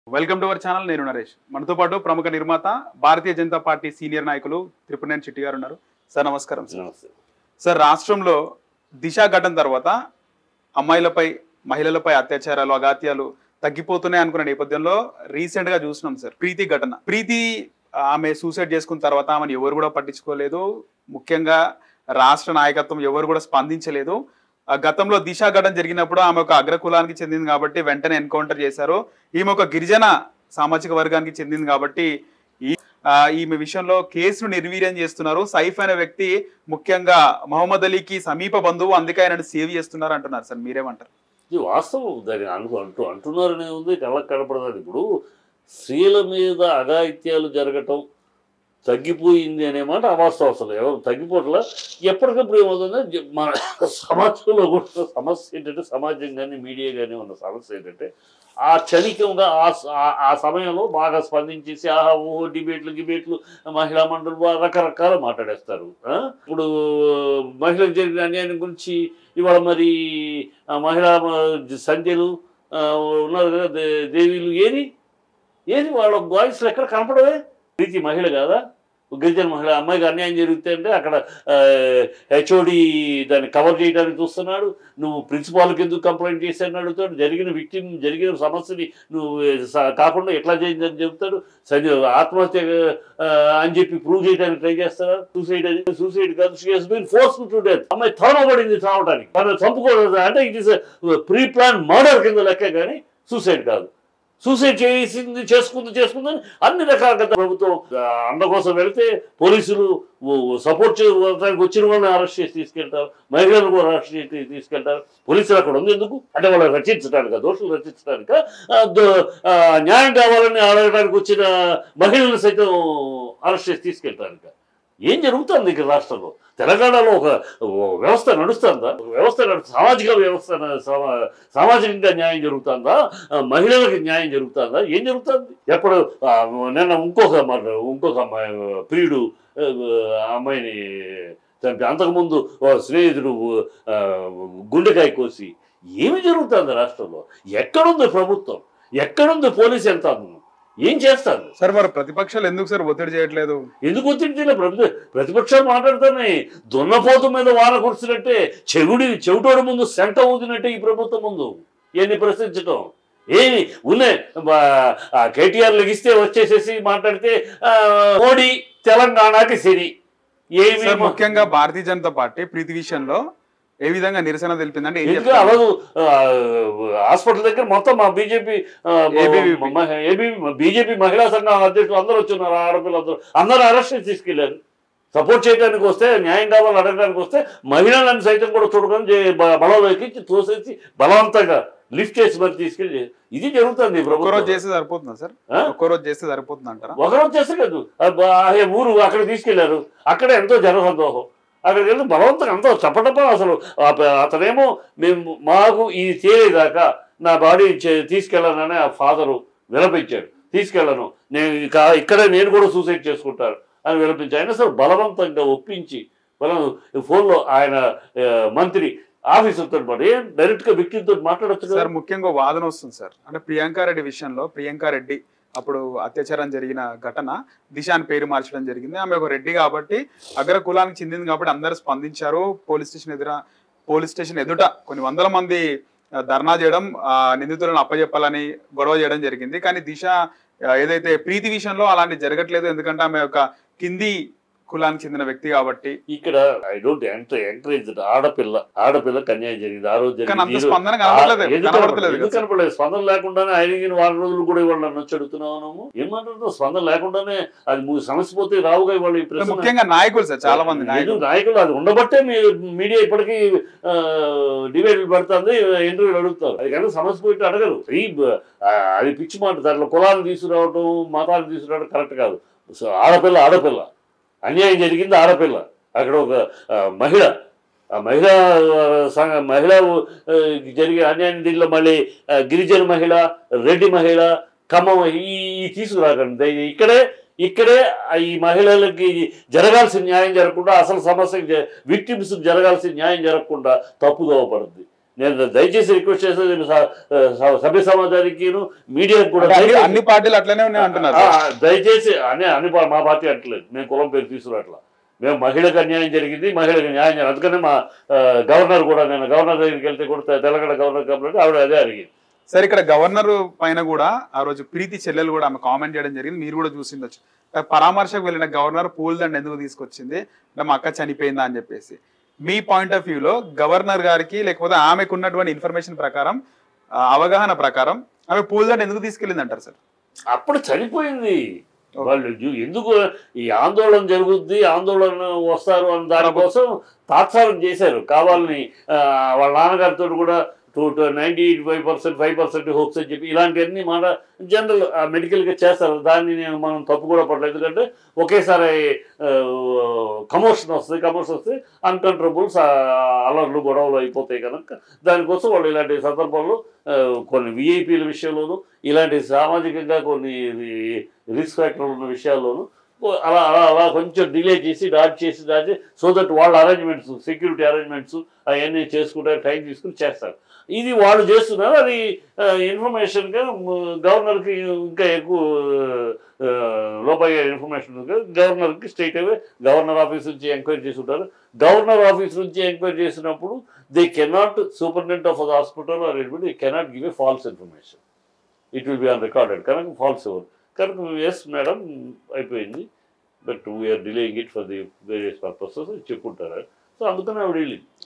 Welcome to our channel నేను నరేష్ మనతో పాటు ప్రముఖ నిర్మాత భారతీయ జనతా పార్టీ సీనియర్ నాయకులు త్రిపుణేని చిట్టి గారు ఉన్నారు సార్ నమస్కారం సార్ నమస్తే సార్ రాష్ట్రంలో దిశ ఘటన తర్వాత అమ్మాయిలపై మహిళలపై అత్యాచారాలు అగాత్యాలు తగ్గిపోతున్నాయి అనుకున్న నేపథ్యంలో రీసెంట్ గా చూసినాం సార్ ప్రీతి ఘటన ప్రీతి ఆమె సూసైడ్ చేసుకున్న తర్వాత ఆమెను ఎవరు కూడా పట్టించుకోలేదు ముఖ్యంగా రాష్ట్ర నాయకత్వం ఎవరు కూడా స్పందించలేదు ఆ గతంలో దిశ ఘటన జరిగినప్పుడు ఆమె ఒక అగ్రకులానికి చెందింది కాబట్టి వెంటనే ఎన్కౌంటర్ చేశారు ఈమె ఒక గిరిజన సామాజిక వర్గానికి చెందింది కాబట్టి ఈ ఆ, ఈమె విషయంలో కేసును నిర్వీర్యం చేస్తున్నారు సైఫ్ అనే వ్యక్తి ముఖ్యంగా మహమ్మద్ అలీకి సమీప బంధువు అందుకే ఆయనను సేవ్ చేస్తున్నారు అంటున్నారు సార్ మీరేమంటారు ఇది వాస్తవం దాన్ని అను అంటూ అంటున్నారనే ఉంది కళ్ళకు కనపడదు ఇప్పుడు స్త్రీల మీద అఘాయిత్యాలు జరగటం తగ్గిపోయింది అనే మాట అవాస్తవం అసలు ఎవరు తగ్గిపోవట్లా ఎప్పటికప్పుడు ఏమవుతుందో జ- మన సమాజంలో కూడా సమస్య ఏంటంటే సమాజం కానీ మీడియా కానీ ఉన్న సమస్య ఏంటంటే ఆ క్షణికంగా ఆ స- ఆ- ఆ సమయంలో బాగా స్పందించేసి ఆహా ఓహో డిబేట్లు గిబేట్లు మహిళా మండలి రకరకాల మాట్లాడేస్తారు ఆ? ఇప్పుడు మహిళలకు జరిగిన అన్యాయం గురించి ఇవాళ మరి ఆ మహిళా మ- సంధ్యలు ఆ, ఉన్నారు కదా దే- దేవీలు ఏది ఏది వాళ్ళ వాయిస్లు ఎక్కడ కనపడవే ప్రీతి మహిళ కాదా గిరిజన మహిళ అమ్మాయికి అన్యాయం జరుగుతుంటే అక్కడ హెచ్ఓడి దాన్ని కవర్ చేయడానికి చూస్తున్నాడు నువ్వు ప్రిన్సిపాల్కి ఎందుకు కంప్లైంట్ చేశాను అడుగుతాడు జరిగిన విక్టిమ్ జరిగిన సమస్యని నువ్వు స- కాకుండా ఎట్లా చేయిందని చెప్తాడు సరే ఆత్మహత్య ఆ, అని చెప్పి ప్రూవ్ చేయడానికి ట్రై చేస్తారా సూసైడ్ అని సూసైడ్ కాదు she has been forced to death అమ్మాయి తరమబడింది చావడానికి తను చంపుకోలేదు అంటే it is pre plan murder కింద లెక్క కానీ సూసైడ్ కాదు సూసైడ్ చేసింది చేసుకుంది చేసుకుందని అన్ని రకాలుగా ప్రభుత్వం ఆ, అండ కోసం వెళితే పోలీసులు సపోర్ట్ చేయడానికి వచ్చిన వాళ్ళని అరెస్ట్ చేసి తీసుకెళ్తారు మహిళలను కూడా అరెస్ట్ చేసి తీసుకెళ్తారు పోలీసులు అక్కడ ఉంది ఎందుకు అంటే వాళ్ళని రక్షించడానికి దోషులు రక్షించడానికి న్యాయం కావాలని అడగడానికి వచ్చిన మహిళలను సైతం అరెస్ట్ చేసి తీసుకెళ్తానికి ఏం జరుగుతుంది ఇక్కడ రాష్ట్రంలో తెలంగాణలో ఒక ఓ వ్యవస్థ నడుస్తుందా ఒక వ్యవస్థ నడు సామాజిక వ్యవస్థ న- సమా- సామాజికంగా న్యాయం జరుగుతుందా ఆ, మహిళలకు న్యాయం జరుగుతుందా ఏం జరుగుతుంది ఎప్పుడు ఆ, నిన్న ఇంకొక మాట ఇంకొక అమ్మాయి ప్రియుడు ఆ, ఆ అమ్మాయిని చంపి అంతకుముందు ఓ స్నేహితుడు ఆ, గుండెకాయ కోసి ఏమి జరుగుతుంది రాష్ట్రంలో ఎక్కడుంది ప్రభుత్వం ఎక్కడుంది పోలీస్ ఎంత ఏం చేస్తారు సార్ మరి ప్రతిపక్షాలు ఎందుకు సార్ ఒత్తిడి చేయట్లేదు ఎందుకు ఒత్తిడి ప్రతి ప్రతిపక్షాలు మాట్లాడుతున్నాయి దున్నపోతు మీద వాన కురిసినట్టే చెవుడి చెవిటోడి ముందు సెంట ఊదినట్టే ఈ ప్రభుత్వం ముందు ఏని ప్రశ్నించటం ఏమి ఉన్నాయి కేటీఆర్ లెగిస్తే వచ్చేసేసి మాట్లాడితే ఆ, మోడీ తెలంగాణకి సిరి ఏమి సార్ ముఖ్యంగా భారతీయ జనతా పార్టీ ప్రీతి విషయంలో ఏ విధంగా నిరసన తెలిపిందంటే ఏం ఎందుకు చెప్తారు? అలాగూ హాస్పిటల్ దగ్గర మొత్తం మా బీజేపీ ABVP. బీజేపీ మహిళా సంఘం అధ్యక్షులు అందరూ వచ్చున్నారు ఆడపిల్లలు అందరూ అరెస్ట్ చేసి తీసుకెళ్లారు సపోర్ట్ చేయడానికి వస్తే న్యాయం కావాలని అడగడానికి వస్తే మహిళలను సైతం కూడా చూడకుండా జే- బ- బలంలోకి తోసేసి బలవంతంగా లిఫ్ట్ చేసి మరి తీసుకెళ్ళి ఇది జరుగుతుంది ఈ ఒక్కరోజు ప్రభుత్వం చేస్తే సరిపోతుందా సార్ ఆ? ఒక్కరోజు చేస్తే సరిపోతుంది అంటారా ఒకరోజు చేస్తే కాదు ఆ బ- ఆ ఊరు అక్కడ తీసుకెళ్లారు అక్కడ ఎంతో జనసందోహం అక్కడికి వెళ్ళి బలవంతంగా ఎంతో చప్పటప్ప అసలు ఆ ప- అతనేమో మేము మాకు ఇది తేలేదాకా నా బాడీ చే- తీసుకెళ్ళనని ఆ ఫాదరు విలపించాడు తీసుకెళ్ళను నేను ఇక- ఇక్కడే నేను కూడా సూసైడ్ చేసుకుంటాను అని విలపించి ఆయన అసలు బలవంతంగా ఒప్పించి బలం ఫోన్లో ఆయన ఆ, మంత్రి ఆఫీసర్తో పాటు ఏం డైరెక్ట్గా వ్యక్తితో మాట్లాడచ్చు సార్ కదా ముఖ్యంగా వాదన వస్తుంది సార్ అంటే ప్రియాంక రెడ్డి విషయంలో ప్రియాంక రెడ్డి అప్పుడు అత్యాచారం జరిగిన ఘటన దిశ అని పేరు మార్చడం జరిగింది ఆమె ఒక రెడ్డి కాబట్టి అగ్ర కులానికి చెందింది కాబట్టి అందరూ స్పందించారు పోలీస్ స్టేషన్ ఎదుర పోలీస్ స్టేషన్ ఎదుట కొన్ని వందల మంది ఆ, ధర్నా చేయడం ఆ, నిందితులను అప్పచెప్పాలని గొడవ చేయడం జరిగింది కానీ దిశ ఆ, ఏదైతే ప్రీతి విషయంలో అలాంటి జరగట్లేదు ఎందుకంటే ఆమె ఒక కింది కులానికి చెందిన వ్యక్తి కాబట్టి ఇక్కడ ఐ డోంట్ ఎంటర్ ఎంకరేజ్ ఆడపిల్ల ఆడపిల్ల అన్యాయం జరిగింది ఆ రోజు కానీ అంత జరిగింది. స్పందన ఆ- కనబడలేదు ఎందుకు కనబడతలేదు ఎందుకు కదా సార్. కనపడలేదు స్పందన లేకుండానే ఆయన వారం రోజులు కూడా ఇవాళ నన్ను వచ్చి అడుగుతున్నావు నువ్వు ఏం మాట్లాడుతున్నావు స్పందన లేకుండానే అది ము- సమస్య పోతే రావుగా ఇవాళ ఈ ప్రశ్న ముఖ్యంగా నాయకులు సార్ చాలా మంది నాయకులు ఎందుకు నాయకులు అది ఉండబట్టే మీ మీడియా ఇప్పటికీ డిబేట్లు పెడుతుంది ఇంటర్వ్యూలు అడుగుతారు అది కనుక సమస్య పోయి అడగరు ఈ బ- ఆ, అది పిచ్చి మాట దాంట్లో కులాలను తీసుకురావడం మతాలను తీసుకురావడం కరెక్ట్ కాదు సో ఆడపిల్ల ఆడపిల్ల అన్యాయం జరిగింది ఆడపిల్ల అక్కడ ఒక ఆ, మహిళ ఆ మహిళా ఆ, సంఘ మహిళ ఆ, జరిగే అన్యాయం దీనిలో మళ్ళీ ఆ, గిరిజన మహిళ రెడ్డి మహిళ ఖమ్మం ఈ ఈ తీసుకురాకండి దయ- ఇక్కడే ఇక్కడే ఆ ఈ మహిళలకి జరగాల్సిన న్యాయం జరగకుండా అసలు సమస్యకి విక్టిమ్స్ జరగాల్సిన న్యాయం జరగకుండా తప్పుదోవ పడుతుంది నేను దయచేసి రిక్వెస్ట్ చేసేది నేను స- స- సభ్య సమాజానికి మీడియాకి కూడా అంటే అన్ని దయచేసి- అన్ని పార్టీలు అట్లనే ఉన్నాయి అంటున్నారు ఆ, సార్. దయచేసి అనే అన్ని పా- మా పార్టీ అంటలేదు మేము కులం పేరు తీసుకురావట్లా మేము మహిళకు అన్యాయం జరిగింది మహిళకు న్యాయం జరిగింది అందుకనే మా ఆ, గవర్నర్ కూడా నేను గవర్నర్ దగ్గరికి వెళ్తే కూడా తె- తెలంగాణ గవర్నర్ కాబట్టి ఆవిడ అదే అడిగింది సార్ ఇక్కడ గవర్నర్ పైన కూడా ఆ రోజు ప్రీతి చెల్లెలు కూడా ఆమె కామెంట్ చేయడం జరిగింది మీరు కూడా చూసిండొచ్చు అంటే పరామర్శకు వెళ్ళిన గవర్నర్ పూలదండ ఎందుకు తీసుకొచ్చింది అంటే మా అక్క చనిపోయిందా అని చెప్పేసి మీ పాయింట్ ఆఫ్ వ్యూలో గవర్నర్ గారికి లేకపోతే ఆమెకు ఉన్నటువంటి ఇన్ఫర్మేషన్ ప్రకారం ఆ, అవగాహన ప్రకారం ఆమె పూలదండ ఎందుకు తీసుకెళ్ళింది అంటారు సార్ అప్పుడు చనిపోయింది వాళ్ళు జు- ఎందుకు ఈ ఆందోళన జరుగుద్ది ఆందోళన వస్తారు అన్న దానికోసం తాత్సారం చేశారు కావాలని ఆ, వాళ్ళ నాన్నగారితో కూడా two ninety five percent five percent hopes అని చెప్పి ఇలాంటివన్నీ మన జనరల్ మెడికల్గా చేస్తారు దాన్ని నేను మనం తప్పు కూడా పడలేదు ఎందుకంటే ఒకేసారి కమోషన్ వస్తుంది కమోషన్ వస్తే అన్కంట్రోలబుల్స్ అలర్లు గొడవలు అయిపోతాయి కనుక దానికోసం వాళ్ళు ఇలాంటి సందర్భాల్లో ఆ, కొన్ని విఐపీల విషయంలోనూ ఇలాంటి సామాజికంగా కొన్ని రిస్క్ ఫ్యాక్టర్ ఉన్న విషయాల్లోనూ ఓ అలా అలా అలా కొంచెం డిలే చేసి డాట్ చేసి దాచి సో దట్ వాళ్ళ అరేంజ్మెంట్స్ సెక్యూరిటీ అరేంజ్మెంట్స్ అవన్నీ చేసుకుంటే టైం తీసుకుని చేస్తారు ఇది వాళ్ళు చేస్తున్నారు అది ఇన్ఫర్మేషన్గా గవర్నర్కి ఇంకా ఎక్కువ ఆ, లోపయ్యే ఇన్ఫర్మేషన్ ఉంది కదా, గవర్నర్కి స్ట్రైట్ అవే గవర్నర్ ఆఫీస్ నుంచి ఎంక్వైరీ చేసి ఉంటారు గవర్నర్ ఆఫీస్ నుంచి ఎంక్వైరీ చేసినప్పుడు they cannot superintendent of the hospital or anybody cannot give a false information it will be on recorded కనుక ఫాల్స్ ఎవరు కనుక ఎస్ మేడం అయిపోయింది but we're delaying it for the various purposes చెప్పుకుంటారు so అందుకని ఆవిడ వెళ్ళింది